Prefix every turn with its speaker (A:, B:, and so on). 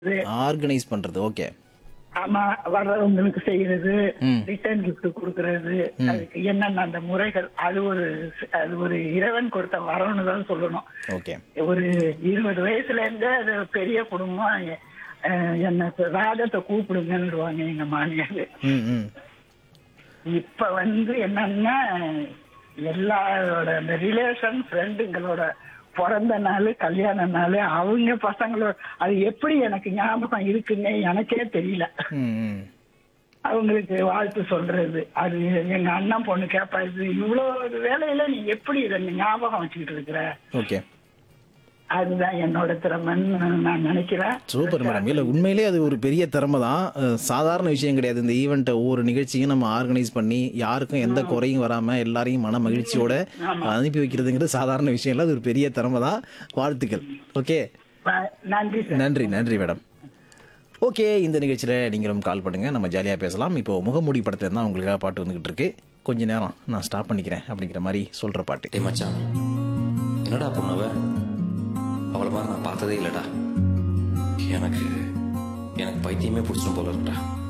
A: Organise பண்றது okay
B: ஆமா வர்றவங்களுக்கு செய்யறது
A: ம்.
B: ரிட்டர்ன் gift கொடுக்கறது அதுக்கு என்னென்ன அந்த முறைகள் அது ஒரு அது ஒரு இறைவன் கொடுத்த வரம்னு தான் சொல்லணும்
A: ஓகே
B: ஒரு இருபது வயசுல இருந்தே அது பெரிய குடும்பம் அஹ், என்ன ராஜத்தை கூப்பிடுங்கன்னுடுவாங்க எங்க மாமியார்
A: ம் ம்
B: இப்ப வந்து என்னன்னா எல்லாரோட அந்த ரிலேஷன் ஃப்ரெண்டுங்களோட பிறந்த நாள் கல்யாண நாள் அவங்க பசங்களோட அது எப்படி எனக்கு ஞாபகம் இருக்குன்னே எனக்கே தெரியல
A: ம் ம்
B: அவங்களுக்கு வாழ்த்து சொல்றது அது எங்க அண்ணன் பொண்ணு கேட்பா இது இவ்வளவு வேலையில நீ எப்படி இதை நீ ஞாபகம் வச்சுக்கிட்டு இருக்கிற
A: ஓகே
B: அதுதான் என்னோட திறமைன்னு நான் நினைக்கிறேன்
A: சூப்பர் மேடம் இல்லை உண்மையிலே அது ஒரு பெரிய திறமை தான் அஹ், சாதாரண விஷயம் கிடையாது இந்த ஈவெண்ட்டை ஒவ்வொரு நிகழ்ச்சியும் நம்ம ஆர்கனைஸ் பண்ணி யாருக்கும் எந்த குறையும் வராமல் எல்லாரையும் மன மகிழ்ச்சியோட அனுப்பி வைக்கிறதுங்கிறது சாதாரண விஷயம் இல்லை அது ஒரு பெரிய திறமை தான் வாழ்த்துக்கள் ஓகே
B: ப- நன்றி சார்
A: நன்றி நன்றி மேடம் ஓகே இந்த நிகழ்ச்சியில் நீங்களும் கால் பண்ணுங்கள் நம்ம ஜாலியாக பேசலாம் இப்போ முகமூடி படத்துல தான் உங்களுக்காக பாட்டு வந்துக்கிட்டு இருக்கு கொஞ்ச நேரம் நான் ஸ்டாப் பண்ணிக்கிறேன் அப்படிங்கிற மாதிரி சொல்கிற பாட்டு
C: டேய் மச்சான் என்னடா பொண்ணவ அவளை மாதிரி நான் பார்த்ததே இல்லைடா எனக்கு எனக்கு பைத்தியமே பிடிச்சிடும் போல இருக்குடா